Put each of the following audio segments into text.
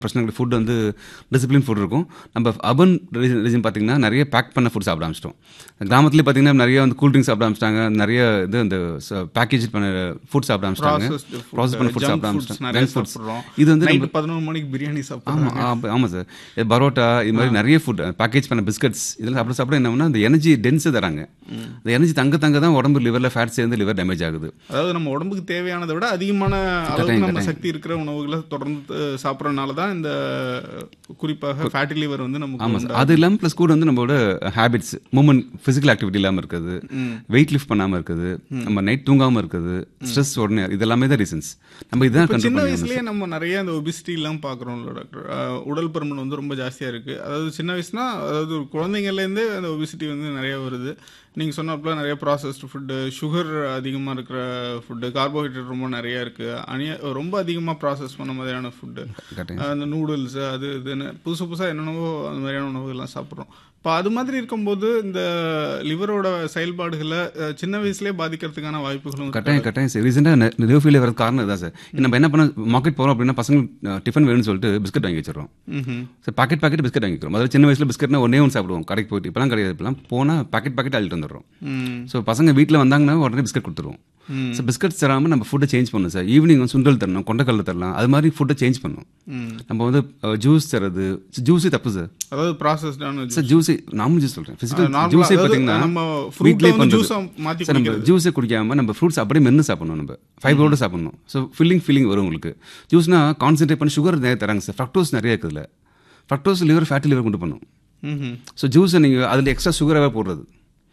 பிரச்சனைகள் ஃபுட் வந்து discipline food இருக்கும் நம்ம அர்பன் ரீஜன் பார்த்தீங்கன்னா நிறைய பேக் பண்ண ஃபுட் சாப்பிட ஆரம்பிச்சிட்டோம் கிராமத்துலேயே பார்த்தீங்கன்னா நிறைய வந்து கூல் ட்ரிங்க்ஸ் சாப்பிட ஆரம்பிச்சிட்டாங்க நிறைய இது அந்த பேக்கேஜ் பண்ண ஃபுட் சாப்பிட ஆரம்பிச்சிட்டாங்க Processed food, ப்ராசஸ் பண்ண ஃபுட் junk சாப்பிட foods ஆரம்பிச்சிட்டாங்க நிறைய ஜங்க் ஃபுட்ஸ் சாப்பிடுறோம். இது வந்து நைட்டு பதினொரு மணிக்கு பிரியாணி சாப்பிடுறோம் ஆமாம் ஆமாம் சார் இது பரோட்டா இது மாதிரி நிறைய ஃபுட் பேக்கேஜ் பண்ண பிஸ்கட்ஸ் இதெல்லாம் சாப்பிட சாப்பிட என்ன அந்த எனர்ஜி டென்ஸு தராங்க அந்த எனர்ஜி தங்க தங்க தான் உடம்பு லிவரில் ஃபேட் சேர்ந்து லிவர் டேமேஜ் ஆகுது அதாவது நம்ம உடம்புக்கு தேவையானதை விட அதிகமான அளவுக்கு நம்ம சக்தி இருக்கிற உணவுகளை தொடர்ந்து சாப்பிட்றதுனால தான் இந்த குறிப்பாக ஃபேட்டி லிவர் வந்து நமக்கு ஆமாம் சார் அது இல்லாமல் ப்ளஸ் கூட வந்து நம்மளோட ஹேபிட்ஸ் மூமெண்ட் ஃபிசிக்கல் ஆக்டிவிட்டி இல்லாமல் இருக்குது வெயிட் லிஃப்ட் பண்ணாமல் இருக்குது நம்ம நைட் தூங்காமல் இருக்குது ஸ்ட்ரெஸ் உடனே இது எல்லாமே தான் ரீசன்ஸ் நம்ம இதுதான் இப்போ கண்ட்ரோல் சின்ன பண்ணி வயசுலயே நம்ம நிறைய அந்த ஒபிசிட்டி எல்லாம் பார்க்குறோம்ல டாக்டர் அஹ் உடல் பருமன் வந்து ரொம்ப ஜாஸ்தியா இருக்கு அதாவது சின்ன வயசுனா அதாவது ஒரு குழந்தைங்கள்லேருந்தே அந்த ஒபிசிட்டி வந்து நிறைய வருது நீங்க சொன்னாப்புல நிறைய ப்ராசஸ்டு ஃபுட்டு சுகர் அதிகமா இருக்கிற ஃபுட்டு கார்போஹைட்ரேட் ரொம்ப நிறைய இருக்கு அணிய ரொம்ப அதிகமா ப்ராசஸ் பண்ண மாதிரியான ஃபுட்டு கரெக்டாக அந்த நூடுல்ஸ் அது இதுன்னு புதுசு புதுசாக என்னென்னவோ அந்த மாதிரியான உணவுகள்லாம் சாப்பிட்றோம் இப்போ அது மாதிரி இருக்கும்போது இந்த லிவரோட செயல்பாடுகளை அஹ், சின்ன வயசுலேயே பாதிக்கிறதுக்கான வாய்ப்புகளும் இருக்கு. கட்டாயம் கட்டாயம் சார் ரீசெண்டாக லிவ் ஃபீல் வரது காரணம் இதான் சார் நம்ம என்ன பண்ண மார்க்கெட் போகிறோம் அப்படின்னா பசங்க டிஃபன் வேணும்னு சொல்லிட்டு பிஸ்கட் வாங்கி வச்சிடறோம் ம்ஹும். சார் பாக்கெட் பாக்கெட் பிஸ்கட் வாங்கிக்கிறோம் முதல்ல சின்ன வயசில் பிஸ்கட்னா ஒன்றே ஒன்று சாப்பிடுவோம் கடைக்கு போயிட்டு இப்போலாம் கிடையாது இப்போலாம் போனால் பாக்கெட் பாக்கெட் அள்ளிட்டு வந்துடுறோம் ம் ஸோ பசங்க வீட்டில் வந்தாங்கன்னா உடனே பிஸ்கட் கொடுத்துருவோம் ம். ஸோ பிஸ்கட் தராமல் நம்ம ஃபுட்டை சேஞ்ச் பண்ணணும் சார் ஈவினிங் வந்து சுண்டல் தரணும் கொண்டக்கடலை தரலாம் அது மாதிரி ஃபுட்டை சேஞ்ச் பண்ணணும் ம் நம்ம வந்து ஜூஸ் தரது ஜூஸே தப்பு சார் அதாவது ப்ராசஸ்டான சார் ஜூஸே நார்மல் ஜூஸ் சொல்கிறேன் ஃபிசிக்கல் நார்மலா ஜூஸே அதாவது பார்த்தீங்கன்னா நம்ம fruit வீட்லேயே வந்து பண்ணுறது juice ஆ மாத்தி சார் நம்ம ஜூஸே குடிக்காம நம்ம ஃப்ரூட்ஸ் அப்படியே மென்று சாப்பிடணும் நம்ம ஃபைபரோட சாப்பிடணும் ஸோ ஃபில்லிங் ஃபீலிங் வரும் உங்களுக்கு ஜூஸ்னா கான்சென்ட்ரேட் பண்ணி சுகர் நிறைய தராங்க சார் ஃப்ரக்டோஸ் நிறைய இருக்குதுல ஃப்ரக்டோஸ் லிவர் ஃபேட்டி லிவர் கொண்டு பண்ணும் ம்ஹும். ஸோ ஜூஸை நீங்கள் அதில் எக்ஸ்ட்ரா சுகராகவே போடுறது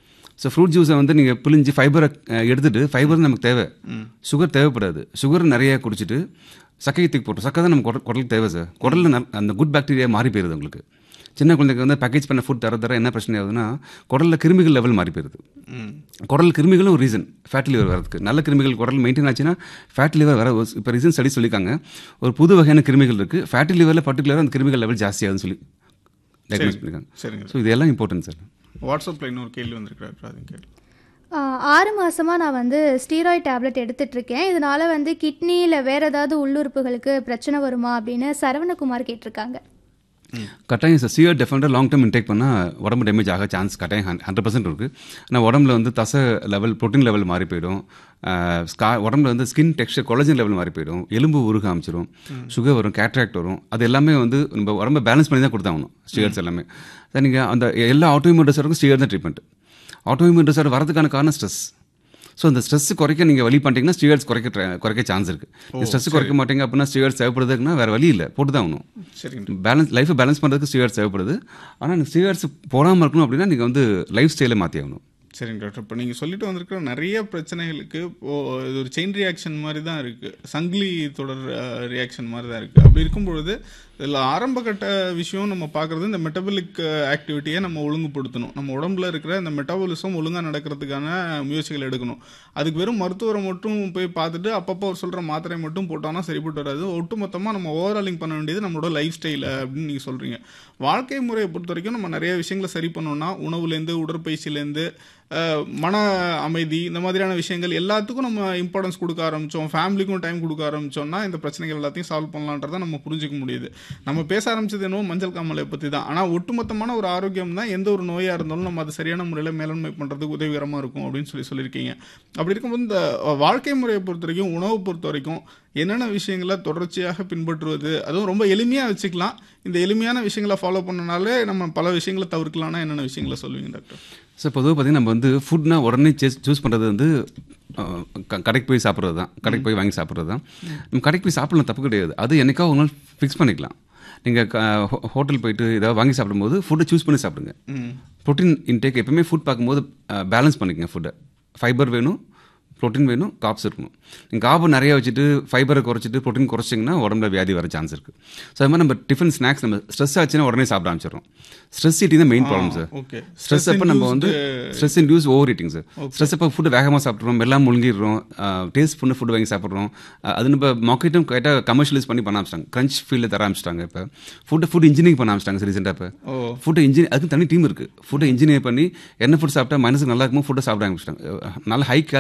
ஸோ ஃப்ரூட் ஜூஸை வந்து நீங்கள் பிழிஞ்சு ஃபைபரை எடுத்துட்டு ஃபைபர் நமக்கு தேவை சுகர் தேவைப்படாது சுகர் நிறைய குடிச்சிட்டு சக்கையை தூக்கி போட்டோம் சக்கை தான் நம்ம குடல் குடலுக்கு தேவை சார் குடலில் நல்- அந்த குட் பாக்டீரியா மாறி போயிருது உங்களுக்கு சின்ன குழந்தைக்கு வந்து பேக்கேஜ் பண்ண ஃபுட் தர தர என்ன பிரச்சனை ஆகுதுன்னா குடலில் கிருமிகள் லெவல் மாறி போயிருது ம். குடல் கிருமிகளும் ஒரு ரீசன் ஃபேட் லிவர் வரதுக்கு நல்ல கிருமிகள் குடல் மெயின்டைன் ஆச்சுன்னா ஃபேட் லிவர் வர இப்போ ரீசன் ஸ்டடி சொல்லியிருக்காங்க ஒரு புது வகையான கிருமிகள் இருக்குது ஃபேட்டி லிவரில் பர்டிகுலராக அந்த கிருமிகள் லெவல் ஜாஸ்தியாகுதுன்னு சொல்லி டயக்னோஸ் பண்ணியிருக்காங்க சரிங்க ஸோ இதெல்லாம் இம்பார்ட்டன்ட் சார் வாட்ஸ்அப்ல இன்னொரு கேள்வி வந்திருக்கிறாரு அதையும் கேள்வி ஆஹ் ஆறு மாசமாக நான் வந்து ஸ்டீராய்ட் டேப்லெட் எடுத்துட்டு இருக்கேன் இதனால வந்து கிட்னி இல்லை வேற ஏதாவது உள்ளுறுப்புகளுக்கு பிரச்சனை வருமா அப்படின்னு சரவணகுமார் கேட்டிருக்காங்க கட்டாயம் சார் சியர் டெஃபினட்டாக லாங் டேர்ம் இன்டேக் பண்ணால் உடம்பு டேமேஜ் ஆக சான்ஸ் கட்டாயம் ஹண்ட்ரட் பர்சன்ட் இருக்குது ஆனால் உடம்புல வந்து தசை லெவல் ப்ரோட்டீன் லெவல் மாறி போயிடும் ஆஹ் ஸ்கா உடம்புல வந்து ஸ்கின் டெக்ஸ்டர் கொலஜன் லெவல் மாறி போயிடும் எலும்பு உருக ஆரம்பிச்சிடும் சுகர் வரும் கேட்ராக்ட் வரும் அது எல்லாமே வந்து நம்ம உடம்பை பேலன்ஸ் பண்ணி தான் கொடுத்தாகணும் ஸ்டியர்ஸ் எல்லாமே சார் நீங்கள் அந்த எல்லா ஆட்டோமியூன் டிசார்டுக்கும் ஸ்டியர் தான் ட்ரீட்மெண்ட் ஆட்டோமியூன் டிசார்டர் வரதுக்கான காரணம் ஸ்ட்ரெஸ் ஸோ அந்த ஸ்ட்ரெஸ் குறைக்க நீங்கள் வழி பண்ணிட்டீங்கன்னா ஸ்டியர்ஸ் குறைக்க try- குறைக்க சான்ஸ் இருக்குது ஸ்ட்ரெஸ் குறைக்க மாட்டீங்க அப்படின்னா ஸ்டியர்ஸ் தேவைப்படுதுன்னா வேறு வழி இல்லை போட்டு தான் ஆகணும் சரிங்க பேலன்ஸ் லைஃப்பை பேலன்ஸ் பண்ணுறதுக்கு ஸ்டீயர்ஸ் தேவைப்படுது ஆனால் ஸ்டீயர்ஸ் போடாமல் இருக்கணும் அப்படின்னா நீங்கள் வந்து லைஃப் ஸ்டைலை மாற்றி ஆகணும் சரிங்க டாக்டர் இப்போ நீங்கள் சொல்லிட்டு வந்திருக்கிற நிறைய பிரச்சனைகளுக்கு இப்போ இது ஒரு செயின் ரியாக்ஷன் மாதிரி தான் இருக்குது சங்கிலி தொடர் ரியாக்ஷன் மாதிரி தான் இருக்குது அப்படி இருக்கும்பொழுது இதில் ஆரம்ப கட்ட விஷயம் நம்ம பார்க்குறது இந்த மெட்டபாலிக் ஆக்டிவிட்டியை நம்ம ஒழுங்குபடுத்தணும் நம்ம உடம்புல இருக்கிற இந்த மெட்டபாலிசம் ஒழுங்காக நடக்கிறதுக்கான முயற்சிகள் எடுக்கணும் அதுக்கு வெறும் மருத்துவரை மட்டும் போய் பார்த்துட்டு அப்பப்போ அவர் சொல்கிற மாத்திரை மட்டும் போட்டோம்னா சரிப்பட்டு வராது ஒட்டுமொத்தமாக நம்ம ஓவராலிங் பண்ண வேண்டியது நம்மளோட லைஃப் ஸ்டைல் அப்படின்னு நீங்கள் சொல்கிறீங்க வாழ்க்கை முறையை பொறுத்த வரைக்கும் நம்ம நிறைய விஷயங்களை சரி பண்ணோம்னா உணவுலேருந்து உடற்பயிற்சியிலேருந்து அஹ், மன அமைதி இந்த மாதிரியான விஷயங்கள் எல்லாத்துக்கும் நம்ம இம்பார்ட்டன்ஸ் கொடுக்க ஆரம்பித்தோம் ஃபேமிலிக்கும் டைம் கொடுக்க ஆரம்பிச்சோம்னா இந்த பிரச்சனைகள் எல்லாத்தையும் சால்வ் பண்ணலான்றதை நம்ம புரிஞ்சுக்க முடியுது நம்ம பேச ஆரம்பிச்சது என்னவோ மஞ்சள் காமலை பற்றி தான் ஆனால் ஒட்டுமொத்தமான ஒரு ஆரோக்கியம் தான் எந்த ஒரு நோயாக இருந்தாலும் நம்ம அதை சரியான முறையில் மேலாண்மை பண்ணுறதுக்கு உதவிகரமாக இருக்கும் அப்படின்னு சொல்லி சொல்லியிருக்கீங்க அப்படி இருக்கும்போது இந்த அஹ், வாழ்க்கை முறையை பொறுத்த வரைக்கும் உணவை பொறுத்த வரைக்கும் என்னென்ன விஷயங்களை தொடர்ச்சியாக பின்பற்றுவது அதுவும் ரொம்ப எளிமையாக வச்சுக்கலாம் இந்த எளிமையான விஷயங்களை ஃபாலோ பண்ணனாலே நம்ம பல விஷயங்களை தவிர்க்கலாம்னா என்னென்ன விஷயங்களை சொல்லுவீங்க டாக்டர் ஸோ பொதுவாக பார்த்தீங்கன்னா நம்ம வந்து ஃபுட்னா உடனே சூஸ் பண்ணுறது வந்து அஹ், க- கடைக்கு போய் சாப்பிட்றது தான் கடைக்கு போய் வாங்கி சாப்பிட்றது தான் நம்ம கடைக்கு போய் சாப்பிடலாம் தப்பு கிடையாது அது என்னைக்கா ஒரு நாள் ஃபிக்ஸ் பண்ணிக்கலாம் நீங்கள் ஹோட்டல் போயிட்டு ஏதாவது வாங்கி சாப்பிடும்போது ஃபுட்டை சூஸ் பண்ணி சாப்பிடுங்க ம் ப்ரோட்டீன் இன்டேக் எப்பவுமே ஃபுட் பார்க்கும்போது பேலன்ஸ் பண்ணிக்கங்க ஃபுட்டை ஃபைபர் வேணும் ப்ரோட்டீன் வேணும் காப்ஸ் இருக்கணும் நீங்கள் காப்பு நிறைய வச்சுட்டு ஃபைபரை குறைச்சிட்டு ப்ரோட்டீன் குறைச்சிங்கன்னா உடம்புல வியாதி வர சான்ஸ் இருக்குது ஸோ அது மாதிரி நம்ம டிஃபன் ஸ்நாக்ஸ் நம்ம ஸ்ட்ரெஸ் ஆச்சுன்னா உடனே சாப்பிட ஆரம்பிச்சிடும் ஸ்ட்ரெஸ் ஈட்டிங் தான் main problem sir okay stress அப்போ நம்ம வந்து stress induce over eating sir stress அப்போ ஃபுட்டு வேகமாக சாப்பிட்றோம் எல்லாம் முழுங்கிடுறோம் டேஸ்ட் பண்ணி ஃபுட்டு வாங்கி சாப்பிட்றோம் அஹ் அது நம்ம மார்க்கெட்டும் கேட்டால் கமர்ஷியலைஸ் பண்ணி பண்ண ஆரம்பிச்சிட்டாங்க கிரன்ச் ஃபீல்டில் தர ஆரம்பிச்சிட்டாங்க இப்போ ஃபுட்டு ஃபுட் இன்ஜினியரிங் பண்ண ஆரம்பிச்சிட்டாங்க ரீசெண்டாக இப்போ ஓ ஃபுட்டை இன்ஜினியர் அதுக்கு தனி டீம் இருக்குது ஃபுட்டை இன்ஜினியர் பண்ணி என்ன ஃபுட் சாப்பிட்டா மனசுக்கு நல்லா இருக்குமோ ஃபுட்டை சாப்பிட ஆரம்பிச்சிட்டாங்க நல்ல ஹை கேலரியை லோட் பண்ணி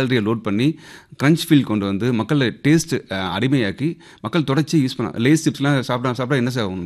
பண்ணி க்ரன்ச் ஃபீல் கொண்டு வந்து மக்களை டேஸ்ட் அடிமையாக்கி மக்கள் தொடர்ச்சி யூஸ் பண்ண லேஸ் சிப்ஸ்லாம் சாப்பிட சாப்பிட என்ன சார் ஆகும்